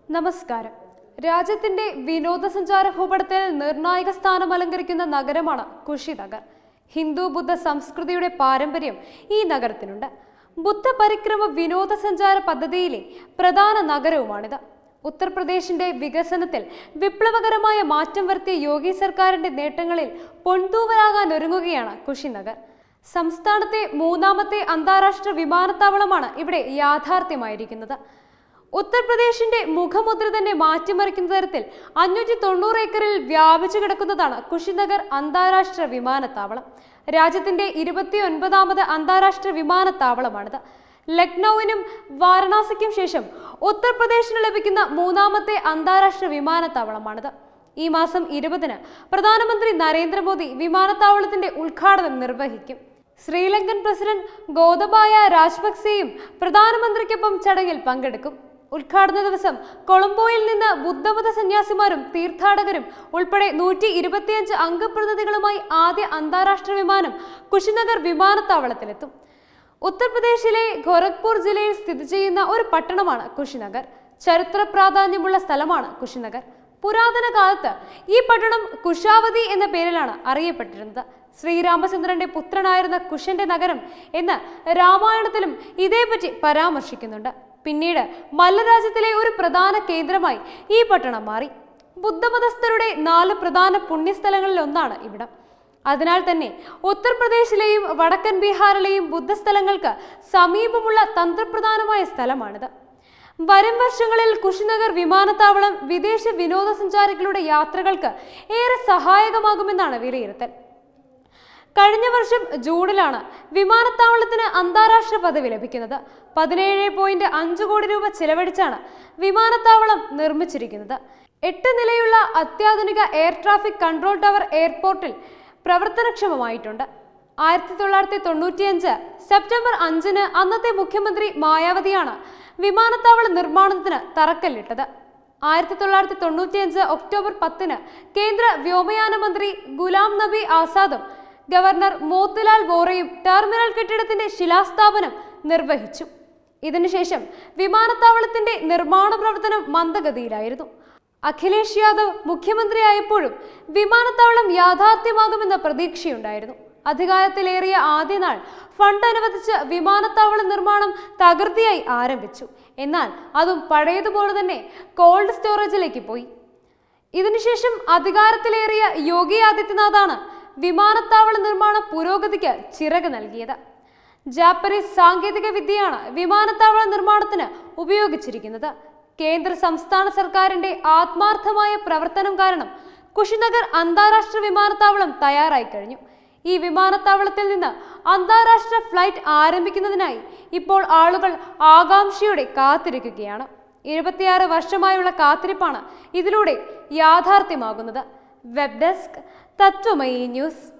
നമസ്കാരം രാജ്യത്തിന്റെ വിനോദസഞ്ചാര ഭൂപടത്തിൽ നിർണായക സ്ഥാനം അലങ്കരിക്കുന്ന നഗരമാണ് കുഷിനഗർ ഹിന്ദു ബുദ്ധ സംസ്കൃതിയുടെ പാരമ്പര്യം ഈ നഗരത്തിനുണ്ട് ബുദ്ധ പരിക്രമ വിനോദസഞ്ചാര പദ്ധതിയിലെ പ്രധാന നഗരവുമാണിത് ഉത്തർപ്രദേശിന്റെ വികസനത്തിൽ വിപ്ലവകരമായ മാറ്റം വരുത്തിയ യോഗി സർക്കാരിന്റെ നേട്ടങ്ങളിൽ പൊൻതൂവലാകാൻ ഒരുങ്ങുകയാണ് കുഷിനഗർ സംസ്ഥാനത്തെ മൂന്നാമത്തെ അന്താരാഷ്ട്ര വിമാനത്താവളമാണ് ഇവിടെ യാഥാർത്ഥ്യമായിരിക്കുന്നത് ഉത്തർപ്രദേശിന്റെ മുഖമുദ്ര തന്നെ മാറ്റിമറിക്കുന്ന തരത്തിൽ അഞ്ഞൂറ്റി തൊണ്ണൂറ് ഏക്കറിൽ വ്യാപിച്ചു കിടക്കുന്നതാണ് കുഷിനഗർ അന്താരാഷ്ട്ര വിമാനത്താവളം രാജ്യത്തിന്റെ ഇരുപത്തി ഒൻപതാമത് അന്താരാഷ്ട്ര വിമാനത്താവളമാണിത് ലക്നൌവിനും വാരണാസിക്കും ശേഷം ഉത്തർപ്രദേശിന് ലഭിക്കുന്ന മൂന്നാമത്തെ അന്താരാഷ്ട്ര വിമാനത്താവളമാണിത് ഈ മാസം ഇരുപതിന് പ്രധാനമന്ത്രി നരേന്ദ്രമോദി വിമാനത്താവളത്തിന്റെ ഉദ്ഘാടനം നിർവഹിക്കും ശ്രീലങ്കൻ പ്രസിഡന്റ് ഗോതബായ രാജപക്സെയും പ്രധാനമന്ത്രിക്കൊപ്പം ചടങ്ങിൽ പങ്കെടുക്കും ഉദ്ഘാടന ദിവസം കൊളംബോയിൽ നിന്ന് ബുദ്ധമത സന്യാസിമാരും തീർത്ഥാടകരും ഉൾപ്പെടെ നൂറ്റി ഇരുപത്തിയഞ്ച് അംഗപ്രതിനിധികളുമായി ആദ്യ അന്താരാഷ്ട്ര വിമാനം കുഷിനഗർ വിമാനത്താവളത്തിലെത്തും ഉത്തർപ്രദേശിലെ ഗോരഖ്പൂർ ജില്ലയിൽ സ്ഥിതി ചെയ്യുന്ന ഒരു പട്ടണമാണ് കുഷിനഗർ ചരിത്ര പ്രാധാന്യമുള്ള സ്ഥലമാണ് കുഷിനഗർ പുരാതന കാലത്ത് ഈ പട്ടണം കുശാവതി എന്ന പേരിലാണ് അറിയപ്പെട്ടിരുന്നത് ശ്രീരാമചന്ദ്രന്റെ പുത്രനായിരുന്ന കുശന്റെ നഗരം എന്ന് രാമായണത്തിലും ഇതേപ്പറ്റി പരാമർശിക്കുന്നുണ്ട് പിന്നീട് മല്ലരാജ്യത്തിലെ ഒരു പ്രധാന കേന്ദ്രമായി ഈ പട്ടണം മാറി ബുദ്ധമതസ്ഥരുടെ നാല് പ്രധാന പുണ്യസ്ഥലങ്ങളിൽ ഒന്നാണ് ഇവിടം അതിനാൽ തന്നെ ഉത്തർപ്രദേശിലെയും വടക്കൻ ബീഹാറിലെയും ബുദ്ധസ്ഥലങ്ങൾക്ക് സമീപമുള്ള തന്ത്രപ്രധാനമായ സ്ഥലമാണിത് വരും വർഷങ്ങളിൽ കുഷിനഗർ വിമാനത്താവളം വിദേശ വിനോദസഞ്ചാരികളുടെ യാത്രകൾക്ക് ഏറെ സഹായകമാകുമെന്നാണ് വിലയിരുത്തൽ കഴിഞ്ഞ വർഷം ജൂണിലാണ് വിമാനത്താവളത്തിന് അന്താരാഷ്ട്ര പദവി ലഭിക്കുന്നത് പതിനേഴ് പോയിന്റ് അഞ്ച് കോടി രൂപ ചിലവഴിച്ചാണ് വിമാനത്താവളം നിർമ്മിച്ചിരിക്കുന്നത് എട്ട് നിലയുള്ള അത്യാധുനിക എയർ ട്രാഫിക് കൺട്രോൾ ടവർ എയർപോർട്ടിൽ പ്രവർത്തനക്ഷമമായിട്ടുണ്ട് ആയിരത്തി തൊള്ളായിരത്തി തൊണ്ണൂറ്റിയഞ്ച് സെപ്റ്റംബർ അഞ്ചിന് അന്നത്തെ മുഖ്യമന്ത്രി മായാവതിയാണ് വിമാനത്താവള നിർമ്മാണത്തിന് തറക്കല്ലിട്ടത് ആയിരത്തി തൊള്ളായിരത്തി തൊണ്ണൂറ്റിയഞ്ച് ഒക്ടോബർ പത്തിന് കേന്ദ്ര വ്യോമയാന മന്ത്രി ഗുലാം നബി ആസാദും ഗവർണർ മോത്തിലാൽ വോറയും ടെർമിനൽ കെട്ടിടത്തിന്റെ ശിലാസ്ഥാപനം നിർവഹിച്ചു ഇതിനുശേഷം വിമാനത്താവളത്തിന്റെ നിർമ്മാണ പ്രവർത്തനം മന്ദഗതിയിലായിരുന്നു അഖിലേഷ് യാദവ് മുഖ്യമന്ത്രിയായപ്പോഴും വിമാനത്താവളം യാഥാർത്ഥ്യമാകുമെന്ന പ്രതീക്ഷയുണ്ടായിരുന്നു അധികാരത്തിലേറിയ ആദ്യ നാൾ ഫണ്ട് അനുവദിച്ച് വിമാനത്താവള നിർമ്മാണം തകൃതിയായി ആരംഭിച്ചു എന്നാൽ അതും പഴയതുപോലെ തന്നെ കോൾഡ് സ്റ്റോറേജിലേക്ക് പോയി ഇതിനുശേഷം അധികാരത്തിലേറിയ യോഗി ആദിത്യനാഥാണ് വിമാനത്താവള നിർമ്മാണ പുരോഗതിക്ക് ചിറക് നൽകിയത് ജാപ്പനീസ് സാങ്കേതിക വിദ്യയാണ് വിമാനത്താവള നിർമ്മാണത്തിന് ഉപയോഗിച്ചിരിക്കുന്നത് കേന്ദ്ര സംസ്ഥാന സർക്കാരിന്റെ ആത്മാർത്ഥമായ പ്രവർത്തനം കാരണം കുഷിനഗർ അന്താരാഷ്ട്ര വിമാനത്താവളം തയ്യാറായി കഴിഞ്ഞു ഈ വിമാനത്താവളത്തിൽ നിന്ന് അന്താരാഷ്ട്ര ഫ്ലൈറ്റ് ആരംഭിക്കുന്നതിനായി ഇപ്പോൾ ആളുകൾ ആകാംക്ഷയോടെ കാത്തിരിക്കുകയാണ് ഇരുപത്തിയാറ് വർഷമായുള്ള കാത്തിരിപ്പാണ് ഇതിലൂടെ യാഥാർത്ഥ്യമാകുന്നത് വെബ് ഡെസ്ക് തത്വമയി ന്യൂസ്